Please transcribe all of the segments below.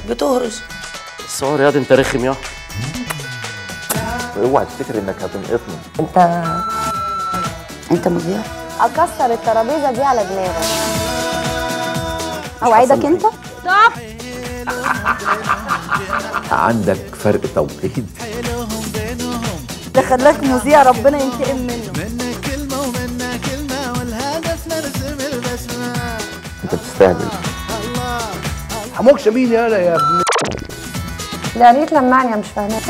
بتهرش بس هو رياض انت رخم يا اوعى تفتكر انك هتنقطني انت انت مذيع اكسر الترابيزه دي على دماغك اوعدك انت عندك فرق توقيت ده خلاك مذيع ربنا ينتقم منه انت بتستهبل حموكش مين يالا يا ابن ده ريت لمعني مش فاهمه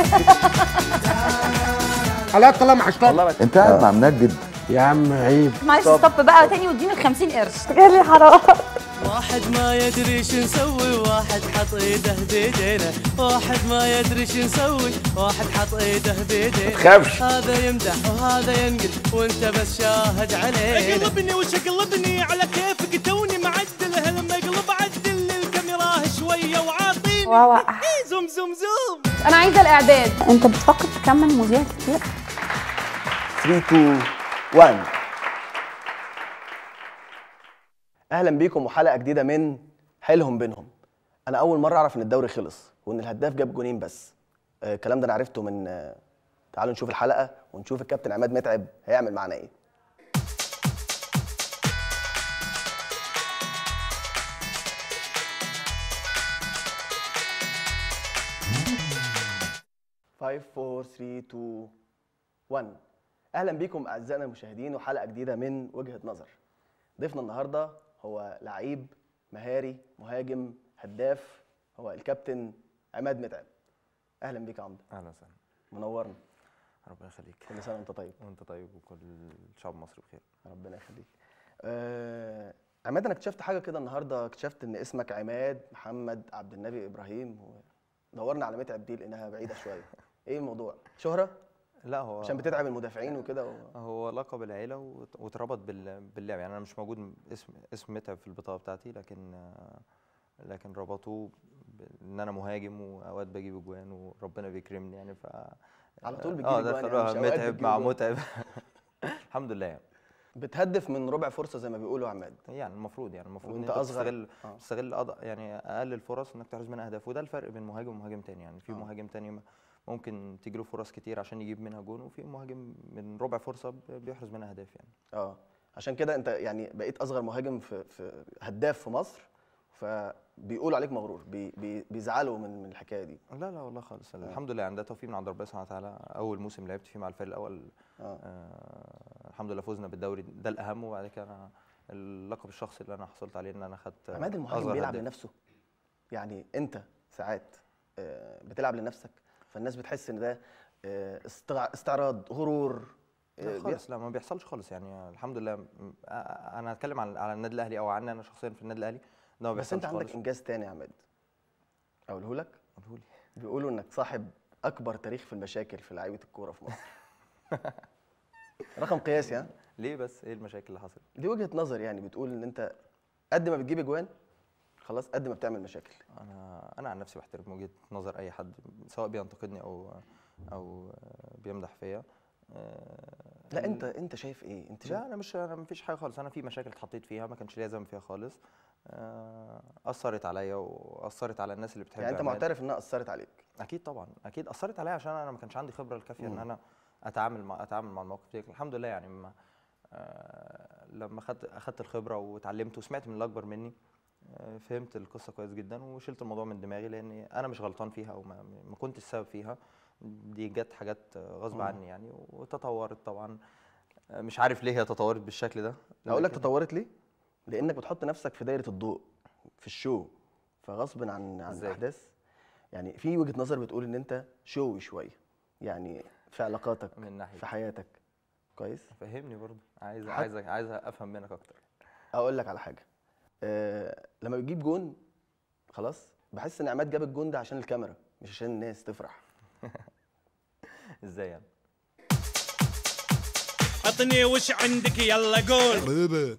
حلقات طلع مع شطاب انت قاعد مع منجد يا عم عيب معلش ستوب بقى تاني واديني ال 50 قرش غير حرام واحد ما يدري شو نسوي واحد حط ايده بيدينا واحد ما يدري شو نسوي واحد حط ايده بيدينا تخافش هذا يمدح وهذا ينقل وانت بس شاهد علينا قلبني وش قلبني على كيفك توني معدله لما يقلب عدل الكاميرا شويه وعاطيني واو زوم زوم زوم انا عايزه الاعداد انت بتفكر تكمل مذيع كتير 3 2 1 اهلا بيكم وحلقه جديده من حيلهم بينهم انا اول مره اعرف ان الدوري خلص وان الهداف جاب جونين بس آه، الكلام ده انا عرفته من آه، تعالوا نشوف الحلقه ونشوف الكابتن عماد متعب هيعمل معانا ايه Five, four, three, two, one. اهلا بيكم اعزائنا المشاهدين وحلقه جديده من وجهه نظر ضيفنا النهارده هو لعيب مهاري مهاجم هداف هو الكابتن عماد متعب اهلا بيك يا عمده اهلا وسهلا منورنا ربنا يخليك كل سنه وانت طيب وانت طيب وكل شعب مصر بخير ربنا يخليك آه عماد انا اكتشفت حاجه كده النهارده اكتشفت ان اسمك عماد محمد عبد النبي ابراهيم دورنا على متعب دي لانها بعيده شويه ايه الموضوع شهره لا هو عشان بتتعب المدافعين وكده و... هو لقب العيله وت- واتربط بال- باللعب يعني انا مش موجود اسم اسم متعب في البطاقه بتاعتي لكن آه، لكن ربطوه ان انا مهاجم واوقات بجيب اجوان وربنا بيكرمني يعني ف على طول بتجيب اه أجوان يعني، دخلوها مش أوقات متعب بتجيب مع أجوان. متعب الحمد لله يعني بتهدف من ربع فرصه زي ما بيقولوا يا عماد يعني المفروض يعني المفروض ان وأنت انت أصغر. تستغل آه. تستغل أض... يعني اقل الفرص انك تحرز منها اهداف وده الفرق بين مهاجم ومهاجم تاني يعني في آه. مهاجم تاني م- ممكن تيجي له فرص كتير عشان يجيب منها جون وفي مهاجم من ربع فرصه ب- بيحرز منها اهداف يعني اه عشان كده انت يعني بقيت اصغر مهاجم في, في هداف في مصر فبيقولوا عليك مغرور بي بي بيزعلوا من من الحكايه دي لا لا والله خالص الحمد لله يعني ده توفيق من عند ربنا سبحانه وتعالى اول موسم لعبت فيه مع الفريق الاول اه آه الحمد لله فوزنا بالدوري ده الاهم وبعد كده انا اللقب الشخصي اللي انا حصلت عليه ان انا خدت عماد المهاجم أصغر بيلعب هداف. لنفسه يعني انت ساعات آه، بتلعب لنفسك فالناس بتحس ان ده آه، استع- استعراض غرور آه، لا بي- خالص لا ما بيحصلش خالص يعني الحمد لله م- آه، انا هتكلم على على النادي الاهلي او عني انا شخصيا في النادي الاهلي ده ما بس انت بيحصلش عندك خالص انجاز تاني يا عماد اقوله لك قولهولي. بيقولوا انك صاحب اكبر تاريخ في المشاكل في لعيبه الكوره في مصر رقم قياسي ها ليه بس ايه المشاكل اللي حصلت دي وجهه نظر يعني بتقول ان انت قد ما بتجيب اجوان خلاص قد ما بتعمل مشاكل انا انا عن نفسي بحترم وجهه نظر اي حد سواء بينتقدني او او بيمدح فيا آه، لا ال- انت انت شايف ايه انت شايف لا انا مش انا مفيش حاجه خالص انا في مشاكل اتحطيت فيها ما كانش ليا ذنب فيها خالص آه، اثرت عليا واثرت على الناس اللي بتحب يعني انت عماد. معترف انها اثرت عليك اكيد طبعا اكيد اثرت عليا عشان انا ما كانش عندي خبره الكافيه ان مم. انا اتعامل مع اتعامل مع المواقف دي الحمد لله يعني ما آه لما خدت اخدت الخبره واتعلمت وسمعت من الاكبر مني آه فهمت القصه كويس جدا وشلت الموضوع من دماغي لان انا مش غلطان فيها او ما, ما كنتش السبب فيها دي جت حاجات آه، غصب مم. عني يعني وتطورت طبعا آه، مش عارف ليه هي تطورت بالشكل ده اقول لك لكن- تطورت ليه لانك بتحط نفسك في دايره الضوء في الشو فغصب عن عن إزاي؟ الاحداث يعني في وجهه نظر بتقول ان انت شوي شويه يعني في علاقاتك من ناحيه في حياتك كويس فهمني برضه عايز حت- عايز عايز افهم منك اكتر اقول لك على حاجه أه لما بتجيب جون خلاص بحس ان عماد جاب الجون ده عشان الكاميرا مش عشان الناس تفرح ازاي يعني عطني وش عندك يلا قول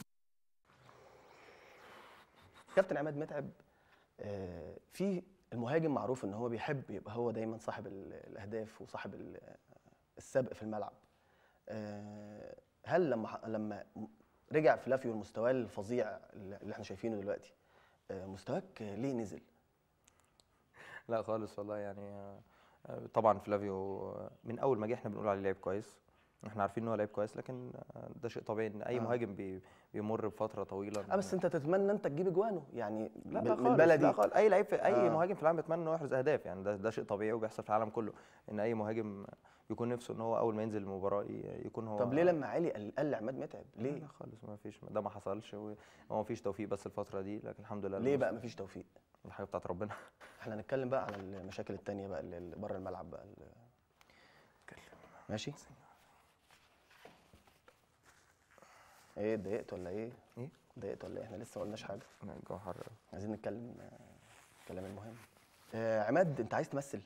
كابتن عماد متعب آه، في المهاجم معروف ان هو بيحب يبقى هو دايما صاحب ال- الاهداف وصاحب ال- السبق في الملعب آه، هل لما ح- لما م- رجع فلافيو لمستواه الفظيع اللي احنا شايفينه دلوقتي آه، مستواك ليه نزل لا خالص والله يعني آه، آه، طبعا فلافيو آه، من اول ما جه احنا بنقول عليه لعيب كويس احنا عارفين ان هو لعيب كويس لكن آه، ده شيء طبيعي ان اي آه. مهاجم بي بيمر بفتره طويله اه بس انت تتمنى انت تجيب اجوانه يعني لا بال- لا من خالص البلدي لا خالص اي لعيب في اي آه. مهاجم في العالم يتمنى انه يحرز اهداف يعني ده ده شيء طبيعي وبيحصل في العالم كله ان اي مهاجم بيكون نفسه ان هو اول ما ينزل المباراه ي- يكون هو طب ليه لما علي قال قال لعماد متعب لا ليه لا خالص ما فيش ده ما حصلش و- وما فيش توفيق بس الفتره دي لكن الحمد لله ليه الموسم- بقى مفيش توفيق الحاجه بتاعت ربنا احنا هنتكلم بقى على المشاكل التانية بقى اللي بره الملعب بقى اللي... ماشي ايه اتضايقت ولا ايه ايه اتضايقت ولا ايه احنا لسه ما قلناش حاجه لا، الجو حر أوي. عايزين نتكلم آه، الكلام المهم آه عماد انت عايز تمثل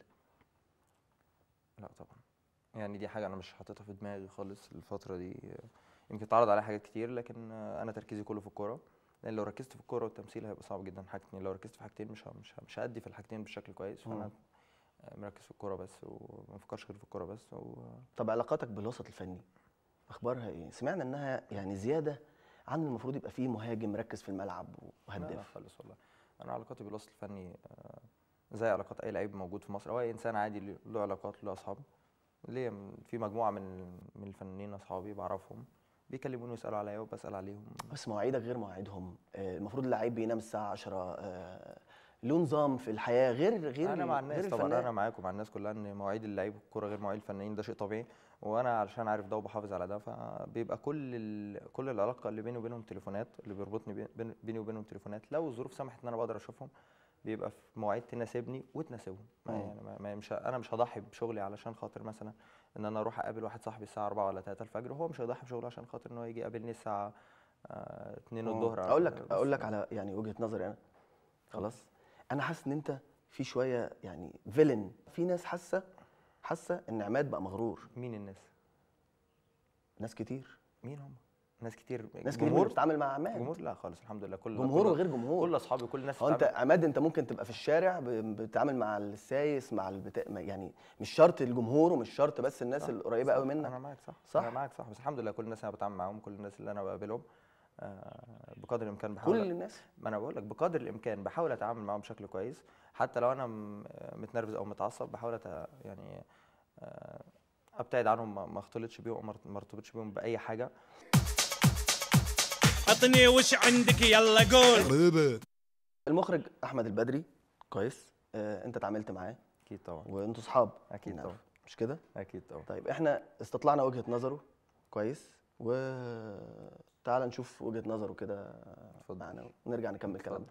لا طبعا يعني دي حاجه انا مش حاططها في دماغي خالص الفتره دي يمكن اتعرض عليا حاجات كتير لكن انا تركيزي كله في الكوره لان لو ركزت في الكوره والتمثيل هيبقى صعب جدا حاجتين لو ركزت في حاجتين مش ه- مش ه- مش هادي في الحاجتين بشكل كويس فانا مركز في الكوره بس وما بفكرش غير في الكوره بس و... طب علاقاتك بالوسط الفني اخبارها ايه سمعنا انها يعني زياده عن المفروض يبقى فيه مهاجم مركز في الملعب لا وهداف لا خالص والله انا علاقاتي بالوسط الفني آه، زي علاقات اي لعيب موجود في مصر او اي انسان عادي له- له علاقات له اصحاب ليا م- في مجموعه من من الفنانين اصحابي بعرفهم بيكلموني ويسالوا عليا وبسال عليهم بس مواعيدك غير مواعيدهم آه، المفروض اللعيب بينام الساعه 10 آه، له نظام في الحياه غير غير انا مع غير الناس طبعا الفنان. انا معاك ومع الناس كلها ان مواعيد اللعيب الكوره غير مواعيد الفنانين ده شيء طبيعي وانا علشان عارف ده وبحافظ على ده فبيبقى كل ال... كل العلاقه اللي بيني وبينهم تليفونات اللي بيربطني بين- بين- بيني وبينهم تليفونات لو الظروف سمحت ان انا بقدر اشوفهم بيبقى في مواعيد تناسبني وتناسبهم ما مم. يعني ما ما- مش ه- انا مش هضحي بشغلي علشان خاطر مثلا ان انا اروح اقابل واحد صاحبي الساعه 4 ولا 3 الفجر وهو مش هيضحي بشغله عشان خاطر ان هو يجي يقابلني الساعه آه، 2 مم. الظهر اقول لك بس اقول لك على يعني وجهه نظري انا خلاص انا حاسس ان انت في شويه يعني فيلن في ناس حاسه حاسه ان عماد بقى مغرور مين الناس ناس كتير مين هم ناس كتير ناس كتير جمهور بتتعامل مع عماد جمهور لا خالص الحمد لله كل جمهور كل- وغير جمهور كل اصحابي كل الناس هو انت بتتعامل- عماد انت ممكن تبقى في الشارع ب- بتتعامل مع السايس مع البتا... ما- يعني مش شرط الجمهور ومش شرط بس الناس صح، القريبه صح، قوي منك انا معاك صح صح؟ انا معاك صح بس الحمد لله كل الناس انا بتعامل معاهم كل الناس اللي انا بقابلهم آه، بقدر الامكان بحاول كل الناس ما انا بقول لك بقدر الامكان بحاول اتعامل معاهم بشكل كويس حتى لو انا م- متنرفز او متعصب بحاول أت... يعني آه، ابتعد عنهم ما- ما اختلطش بيهم او ما ارت- ما ارتبطش بيهم باي حاجه عطني وش عندك يلا قول المخرج احمد البدري كويس آه انت اتعاملت معاه اكيد طبعا وانتوا صحاب اكيد نعرف. طبعا مش كده اكيد طبعا طيب احنا استطلعنا وجهه نظره كويس و تعال نشوف وجهه نظره كده اتفضل. معانا ونرجع نكمل كلامنا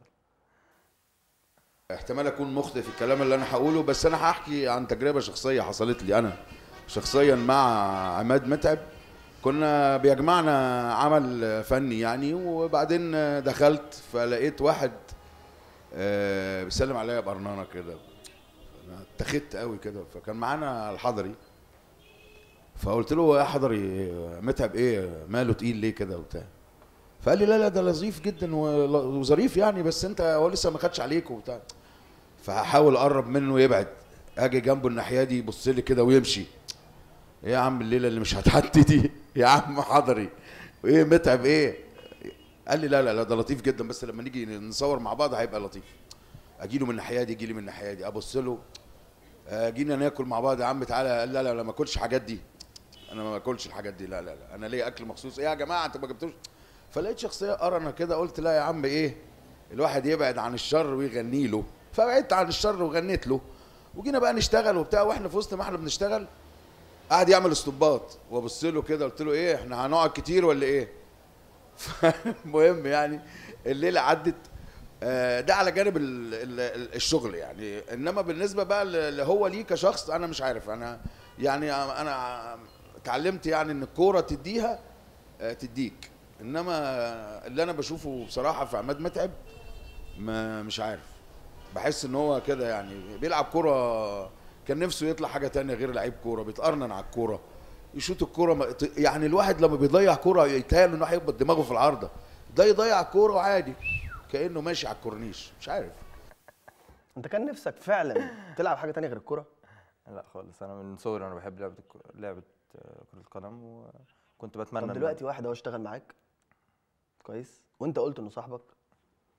احتمال اكون مخطئ في الكلام اللي انا هقوله بس انا هحكي عن تجربه شخصيه حصلت لي انا شخصيا مع عماد متعب كنا بيجمعنا عمل فني يعني وبعدين دخلت فلقيت واحد آه، بيسلم عليا بقرنانه كده انا اتخذت قوي كده فكان معانا الحضري فقلت له يا حضري متعب ايه ماله تقيل ليه كده وبتاع فقال لي لا لا ده لطيف جدا ول- وظريف يعني بس انت هو لسه ما خدش عليك وبتاع فهحاول اقرب منه يبعد اجي جنبه الناحيه دي يبص لي كده ويمشي ايه يا عم الليله اللي مش هتعدي دي يا عم حضري وايه متعب ايه قال لي لا لا لا ده لطيف جدا بس لما نيجي نصور مع بعض هيبقى لطيف اجي له من الناحيه دي يجي لي من الناحيه دي ابص له آه، جينا ناكل مع بعض يا عم تعالى قال لا لا لا ما اكلش الحاجات دي انا ما باكلش الحاجات دي لا لا لا انا ليا اكل مخصوص ايه يا جماعه انتوا ما جبتوش فلقيت شخصيه قرنه كده قلت لا يا عم ايه الواحد يبعد عن الشر ويغني له فبعدت عن الشر وغنيت له وجينا بقى نشتغل وبتاع واحنا في وسط ما احنا بنشتغل قعد يعمل اسطوبات وابص له كده قلت له ايه احنا هنقعد كتير ولا ايه فالمهم يعني الليله عدت آه، ده على جانب ال- ال- ال- الشغل يعني انما بالنسبه بقى اللي هو ليه كشخص انا مش عارف انا يعني انا اتعلمت يعني ان الكوره تديها آه، تديك انما اللي انا بشوفه بصراحه في عماد متعب ما مش عارف بحس ان هو كده يعني بيلعب كوره كان نفسه يطلع حاجه تانية غير لعيب كوره بيتقرنن على الكوره يشوط الكوره ما- يعني الواحد لما بيضيع كوره يتهيأ انه هيخبط دماغه في العارضه ده يضيع الكوره عادي كانه ماشي على الكورنيش مش عارف انت كان نفسك فعلا تلعب حاجه تانية غير الكوره لا خالص انا من صغري انا بحب لعبه الك- لعبه آه، كره القدم وكنت بتمنى طب إن- دلوقتي واحد اهو اشتغل معاك كويس وانت قلت انه صاحبك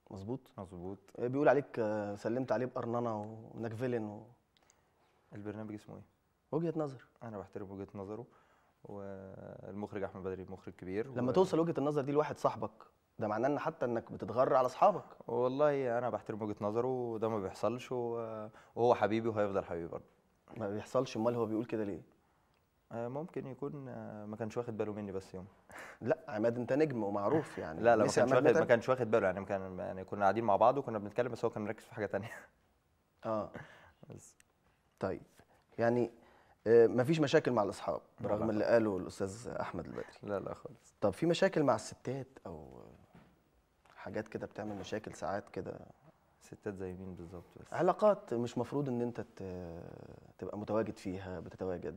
مظبوط مظبوط آه، بيقول عليك آه، سلمت عليه بقرننه وانك فيلن و... البرنامج اسمه ايه وجهه نظر انا بحترم وجهه نظره والمخرج احمد بدري مخرج كبير لما و- توصل وجهه النظر دي لواحد صاحبك ده معناه ان حتى انك بتتغر على اصحابك والله انا بحترم وجهه نظره وده ما بيحصلش و- وهو حبيبي وهيفضل حبيبي برضه ما بيحصلش امال هو بيقول كده ليه آه، ممكن يكون آه، ما كانش واخد باله مني بس يوم لا عماد انت نجم ومعروف يعني لا لا ما ميسي كانش عماد واخد ما متعب؟ كانش واخد باله يعني كان يعني كنا قاعدين مع بعض وكنا بنتكلم بس هو كان مركز في حاجه تانية اه بس طيب يعني آه، مفيش مشاكل مع الاصحاب لا، برغم لا. اللي قاله الاستاذ احمد البدري لا لا خالص طب في مشاكل مع الستات او حاجات كده بتعمل مشاكل ساعات كده ستات زي مين بالظبط بس علاقات مش مفروض ان انت ت- تبقى متواجد فيها بتتواجد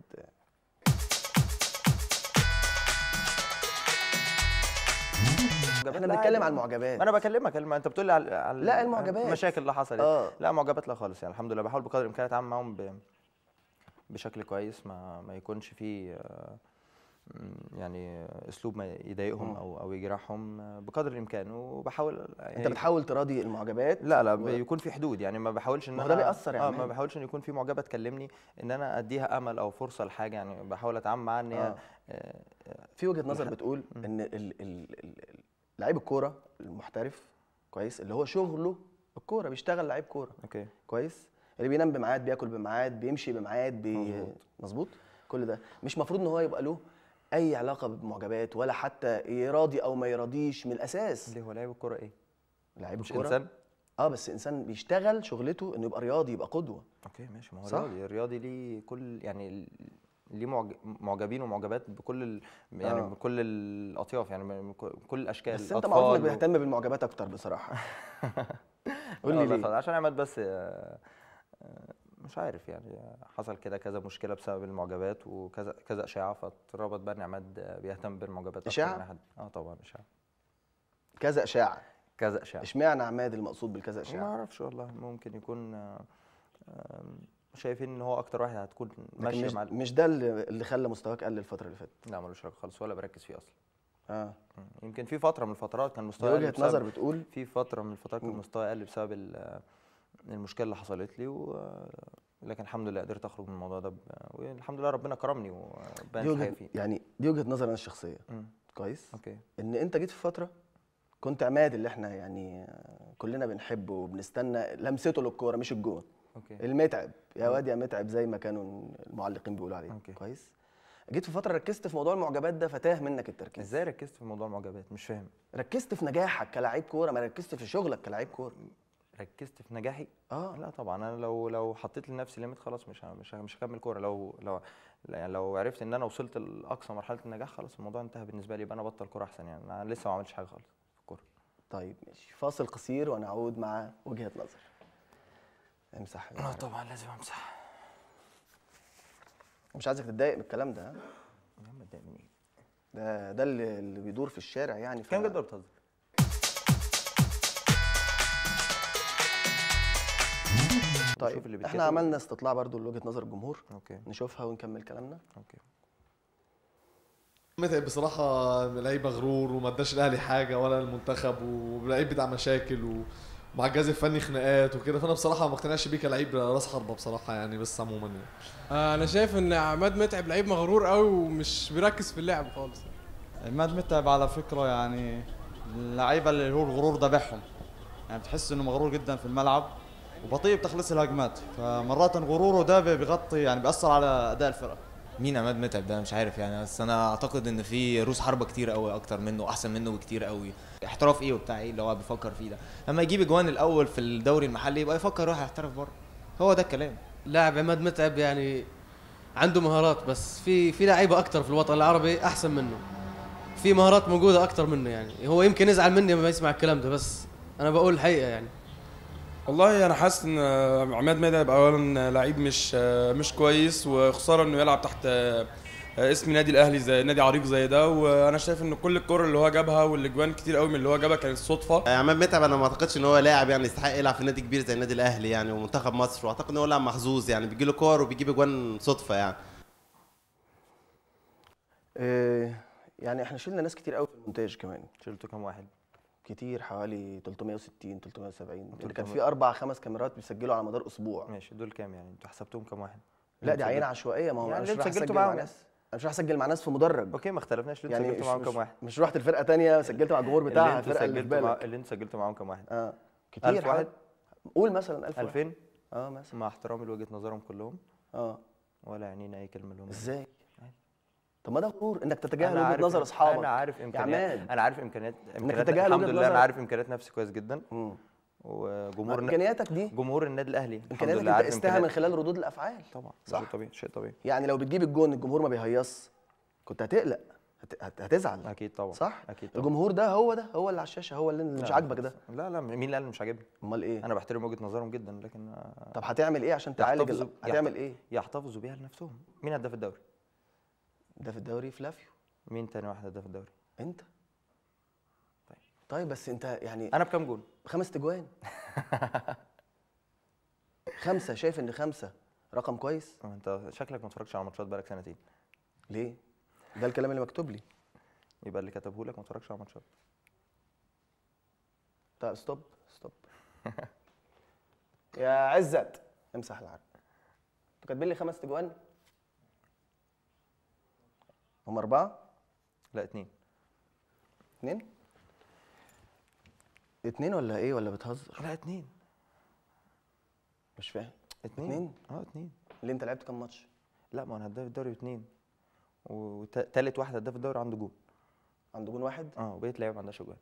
احنا بنتكلم عن المعجبات ما انا بكلمك الم- انت بتقول لي على على لا، المعجبات. المشاكل اللي حصلت اه لا معجبات لا خالص يعني الحمد لله بحاول بقدر الامكان اتعامل معاهم ب... بشكل كويس ما ما يكونش فيه آه، م، يعني اسلوب ما يضايقهم مم. او او يجرحهم آه، بقدر الامكان وبحاول انت بتحاول تراضي المعجبات لا لا و- بيكون في حدود يعني ما بحاولش ان ما هو انا ده بيأثر يا اه ما عماد. بحاولش ان يكون في معجبه تكلمني ان انا اديها امل او فرصه لحاجه يعني بحاول اتعامل معاها ان هي آه. آه، في وجهه نظر الح- بتقول مم. ان ال- ال- ال- ال- لعيب الكوره المحترف كويس اللي هو شغله الكوره بيشتغل لعيب كوره اوكي كويس اللي بينام بميعاد بياكل بميعاد بيمشي بميعاد بي... مظبوط. مظبوط كل ده مش مفروض ان هو يبقى له اي علاقه بمعجبات ولا حتى يراضي او ما يراضيش من الاساس ليه هو لاعب الكوره ايه لعيب مش الكوره انسان اه بس انسان بيشتغل شغلته انه يبقى رياضي يبقى قدوه اوكي ماشي ما هو صح؟ رياضي الرياضي ليه كل يعني ال- ليه معج- معجبين ومعجبات بكل ال... يعني آه. بكل الاطياف يعني من كل- كل الاشكال بس انت معروف انك أطفال و- بتهتم بالمعجبات اكتر بصراحه قول لا لي لا ليه خلاص، عشان عماد بس آه، آه، مش عارف يعني حصل كده كذا مشكله بسبب المعجبات وكذا كذا اشاعه فاتربط بقى ان عماد آه، بيهتم بالمعجبات اكتر إشاعة؟ من أي حد اه طبعا اشاعه كذا اشاعه كذا اشاعه اشمعنى عماد المقصود بالكذا ما اشاعه اعرفش والله ممكن يكون آه، آم، شايفين ان هو اكتر واحد هتكون لكن ماشيه مش, مع ال- مش ده اللي, اللي خلى مستواك قل الفتره اللي فاتت لا ملوش علاقه خالص ولا بركز فيه اصلا اه مم. يمكن في فتره من الفترات كان دي مستواي قل وجهه بسبب- نظر بتقول في فتره من الفترات كان مم. مستواي قل بسبب ال- المشكله اللي حصلت لي و... لكن الحمد لله قدرت اخرج من الموضوع ده ب... والحمد لله ربنا كرمني دي وبان وجهه حاجه فيه يعني دي وجهه نظر انا الشخصيه مم. كويس اوكي ان انت جيت في فتره كنت عماد اللي احنا يعني آه، كلنا بنحبه وبنستنى لمسته للكوره مش الجون اوكي المتعب يا واد يا متعب زي ما كانوا المعلقين بيقولوا عليه أوكي. كويس جيت في فتره ركزت في موضوع المعجبات ده فتاه منك التركيز ازاي ركزت في موضوع المعجبات مش فاهم ركزت في نجاحك كلاعب كوره ما ركزت في شغلك كلاعب كوره ركزت في نجاحي اه لا طبعا انا لو لو حطيت لنفسي ليميت خلاص مش ه- مش ه- مش هكمل كوره لو لو لا يعني لو عرفت ان انا وصلت لاقصى مرحله النجاح خلاص الموضوع انتهى بالنسبه لي يبقى انا بطل كوره احسن يعني انا لسه ما عملتش حاجه خالص في الكوره طيب ماشي فاصل قصير ونعود مع وجهه نظر امسح اه طبعا لازم امسح مش عايزك تتضايق من الكلام ده ها؟ يا عم اتضايق من ايه ده ده اللي, اللي بيدور في الشارع يعني ف... كام جد ولا بتهزر طيب نشوف اللي احنا بيتكتب. عملنا استطلاع برضو لوجهه نظر الجمهور اوكي نشوفها ونكمل كلامنا اوكي متعب بصراحة لعيب مغرور وما اداش الاهلي حاجة ولا المنتخب ولعيب بتاع مشاكل ومع الجهاز الفني خناقات وكده فانا بصراحة ما اقتنعش بيه كلعيب راس حربة بصراحة يعني بس عموما يعني آه، انا شايف ان عماد متعب لعيب مغرور قوي ومش بيركز في اللعب خالص عماد متعب على فكرة يعني اللعيبة اللي هو الغرور دبحهم يعني بتحس انه مغرور جدا في الملعب وبطيء بتخليص الهجمات فمرات غروره ده بيغطي يعني بيأثر على أداء الفرقة مين عماد متعب ده مش عارف يعني بس انا اعتقد ان في روس حربه كتير قوي اكتر منه احسن منه بكتير قوي احتراف ايه وبتاع ايه اللي هو بيفكر فيه ده لما يجيب اجوان الاول في الدوري المحلي يبقى يفكر يروح يحترف بره هو ده الكلام لاعب عماد متعب يعني عنده مهارات بس في في لعيبه اكتر في الوطن العربي احسن منه في مهارات موجوده اكتر منه يعني هو يمكن يزعل مني لما يسمع الكلام ده بس انا بقول الحقيقه يعني والله انا حاسس ان عماد متعب اولا لعيب مش مش كويس وخساره انه يلعب تحت اسم نادي الاهلي زي نادي عريق زي ده وانا شايف ان كل الكره اللي هو جابها والاجوان كتير قوي من اللي هو جابها كانت صدفه عماد متعب انا ما اعتقدش ان هو لاعب يعني يستحق يلعب في نادي كبير زي النادي الاهلي يعني ومنتخب مصر واعتقد ان هو لاعب محظوظ يعني بيجي له كور وبيجيب اجوان صدفه يعني إيه يعني احنا شلنا ناس كتير قوي في المونتاج كمان شلتوا كام واحد كتير حوالي 360 370 يعني كان 300. في اربع خمس كاميرات بيسجلوا على مدار اسبوع ماشي دول كام يعني انتوا حسبتوهم كام واحد لا اللي دي عينه مسجل- عشوائيه ما هو يعني انا مش اللي رايح سجلتوا اسجل معاهم مع ناس انا مش رايح اسجل مع ناس في مدرج اوكي ما اختلفناش اللي يعني انتوا سجلتوا معاهم مش, كام واحد مش رحت الفرقه تانية سجلت مع الجمهور بتاعها اللي انتوا الفرقه اللي في سجلتوا مع... بالك اللي انتوا سجلتوا معاهم كام واحد اه كتير 1000 واحد حوالي- قول مثلا 1000 واحد. 2000 اه مثلا مع احترامي لوجهه نظرهم كلهم اه ولا يعنينا اي كلمه لهم ازاي طب ما ده غرور انك تتجاهل أنا وجهه عارف نظر إم- اصحابك انا عارف يا امكانيات عماد انا عارف امكانيات امكانيات تتجاهل الحمد وجهة لله انا نظر. عارف امكانيات نفسي كويس جدا مم. وجمهور امكانياتك دي جمهور النادي الاهلي الحمد امكانياتك لله انت عارف قستها من امكانيات خلال ردود الافعال طبعا صح. شيء طبيعي شيء طبيعي يعني لو بتجيب الجون الجمهور ما بيهيص كنت هتقلق هت... هت... هتزعل اكيد طبعا صح اكيد طبعا الجمهور ده هو ده هو اللي على الشاشه هو اللي مش لا، عاجبك ده لا لا مين اللي قال إن مش عاجبني امال ايه انا بحترم وجهه نظرهم جدا لكن آه، طب هتعمل ايه عشان تعالج ال... يحتفظوا- هتعمل يحت- ايه يحتفظوا بيها لنفسهم مين هداف الدوري ده في الدوري فلافيو مين تاني واحد هداف الدوري انت طيب بس انت يعني انا بكام جول خمس تجوان خمسه شايف ان خمسه رقم كويس آه، انت شكلك ما اتفرجتش على ماتشات بقالك سنتين ليه ده الكلام اللي مكتوب لي يبقى اللي كتبه لك ما اتفرجش على ماتشات طيب ستوب ستوب يا عزت امسح العرق انتوا كاتبين لي خمس تجوان هم اربعه لا اتنين اتنين اتنين ولا ايه ولا بتهزر لا اتنين مش فاهم اتنين اتنين اه اتنين اللي انت لعبت كام ماتش لا ما انا هداف الدوري اتنين وتالت واحد هداف الدوري عنده جول عنده جون واحد اه وبقيت لعيبه ما عندهاش جول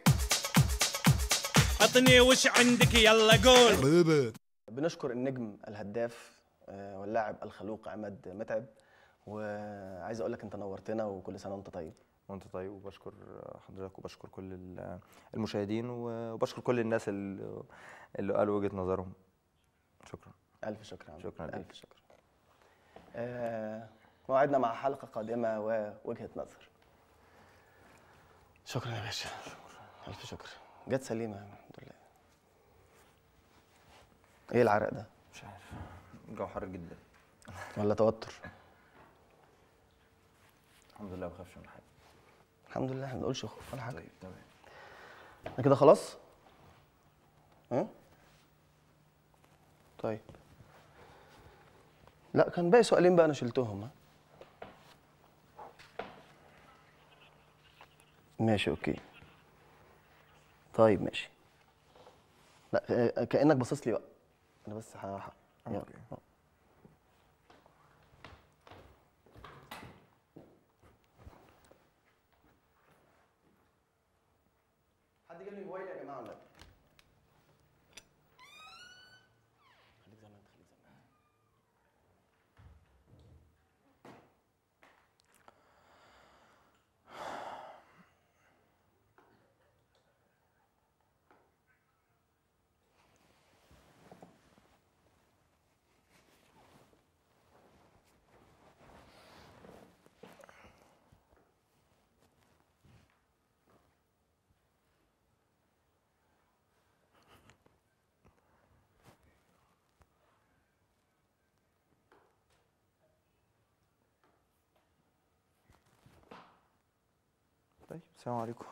عطني وش عندك يلا قول بنشكر النجم الهداف آه، واللاعب الخلوق عماد متعب وعايز اقول لك انت نورتنا وكل سنه وانت طيب وانت طيب وبشكر حضرتك وبشكر كل ال- المشاهدين وبشكر كل الناس اللي اللي قالوا وجهه نظرهم شكرا الف شكر يا عماد شكرا ليك. الف شكر آه، موعدنا مع حلقه قادمه ووجهه نظر شكرا يا باشا الف شكر جت سليمه الحمد لله ايه العرق ده مش عارف الجو حر جدا ولا توتر الحمد لله ما بخافش من حاجه الحمد لله ما نقولش خوف ولا حاجه طيب تمام احنا كده خلاص ها طيب لا كان باقي سؤالين بقى انا شلتهم ها ماشي اوكي طيب ماشي لا آه، كانك باصص لي بقى انا بس ه... ه- يلا. أوكي. حد جاب لي موبايل يا جماعه ولا لا؟ خليك زي ما انت خليك زي ما انت طيب السلام عليكم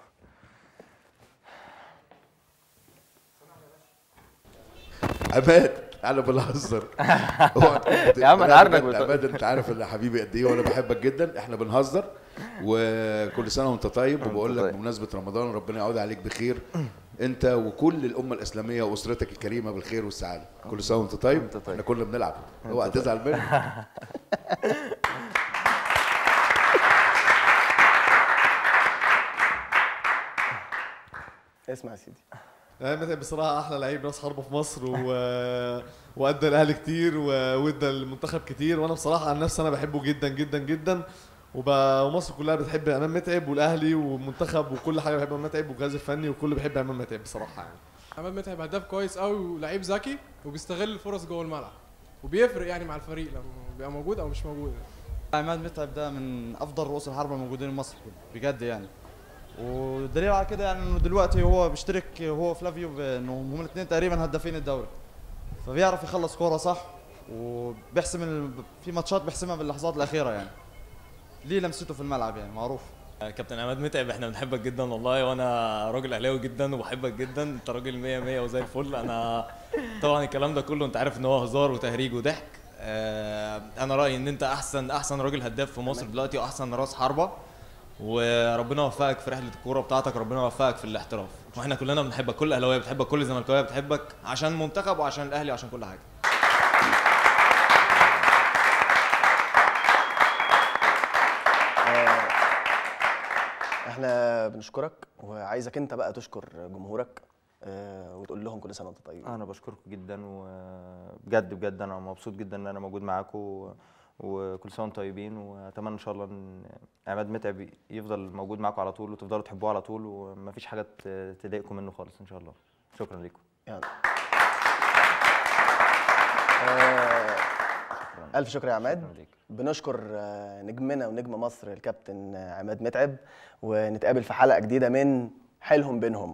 عماد انا بنهزر هو يا عم أنا لا، عارفك بجد، بت- عماد انت عارف ان حبيبي قد ايه وانا بحبك جدا احنا بنهزر وكل سنه وانت طيب وبقول لك طيب. بمناسبه رمضان ربنا يعود عليك بخير انت وكل الامه الاسلاميه واسرتك الكريمه بالخير والسعاده كل سنه وانت طيب وأنت طيب. احنا كنا بنلعب اوعى طيب. تزعل مني اسمع يا سيدي يعني متعب بصراحه احلى لعيب راس حربه في مصر و... وادى الاهلي كتير و... وادى المنتخب كتير وانا بصراحه عن نفسي انا بحبه جدا جدا جدا وب... ومصر كلها بتحب امام متعب والاهلي والمنتخب وكل حاجه بيحب امام متعب والجهاز الفني وكله بيحب امام متعب بصراحه يعني عماد متعب هداف كويس قوي ولعيب ذكي وبيستغل الفرص جوه الملعب وبيفرق يعني مع الفريق لما بيبقى موجود او مش موجود عماد متعب ده من افضل رؤوس الحربه الموجودين في مصر بجد يعني والدليل على كده يعني انه دلوقتي هو بيشترك هو فلافيو بانه هم الاثنين تقريبا هدافين الدوري فبيعرف يخلص كوره صح وبيحسم ال... في ماتشات بيحسمها باللحظات الاخيره يعني ليه لمسته في الملعب يعني معروف كابتن عماد متعب احنا بنحبك جدا والله وانا راجل اهلاوي جدا وبحبك جدا انت راجل 100 100 وزي الفل انا طبعا الكلام ده كله انت عارف ان هو هزار وتهريج وضحك آه، انا رايي ان انت احسن احسن راجل هداف في مصر دلوقتي واحسن راس حربه وربنا يوفقك في رحله الكوره بتاعتك ربنا يوفقك في الاحتراف واحنا كلنا بنحبك كل اهلاويه بتحبك كل زملكاويه بتحبك عشان المنتخب وعشان الاهلي وعشان كل حاجه آه، احنا بنشكرك وعايزك انت بقى تشكر جمهورك آه، وتقول لهم كل سنه وانت طيب انا بشكركم جدا وبجد بجد انا مبسوط جدا ان انا موجود معاكم وكل سنه وانتم طيبين واتمنى ان شاء الله ان عماد متعب يفضل موجود معاكم على طول وتفضلوا تحبوه على طول ومفيش حاجه ت- تضايقكم منه خالص ان شاء الله شكرا لكم يعني. آه، الف شكر يا عماد بنشكر آه، نجمنا ونجم مصر الكابتن آه، عماد متعب ونتقابل في حلقه جديده من حيلهم بينهم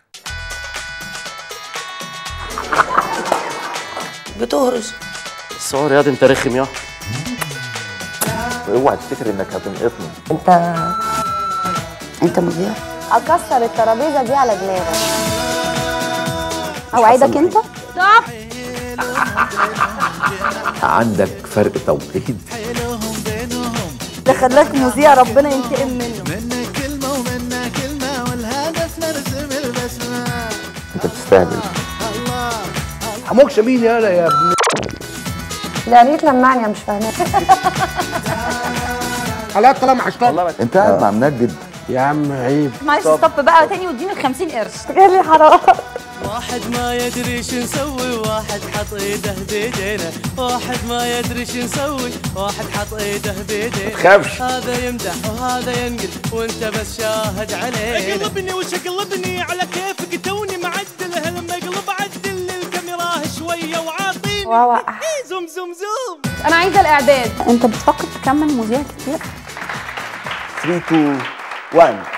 بتهرش بس هو رياض انت رخم يا اوعى تفتكر انك هتنقطني انت انت مذيع اكسر الترابيزه دي على دماغك اوعدك انت صح عندك فرق توقيت اللي خلاك مذيع ربنا ينتقم منه كلمة ومنا كلمة والهدف نرسم البسمة انت بتستهبل حموكش مين يالا يا ابن يعني ايه تلمعني انا مش فاهمه حلقات طالما عشتان انت قاعد مع منجد يا عم عيب معلش ستوب بقى تاني واديني ال 50 قرش غير حرام واحد ما يدري شو نسوي واحد حط ايده بيدينا واحد ما يدري شو نسوي واحد حط ايده بيدينا تخافش. هذا يمدح وهذا ينقل وانت بس شاهد علينا قلبني وش قلبني على كيفك توني معدله لما يقلب عدل الكاميرا شويه وعاطيني واو. زوم زوم زوم انا عايزه الاعداد انت بتفكر تكمل مذيع كتير 3 2 1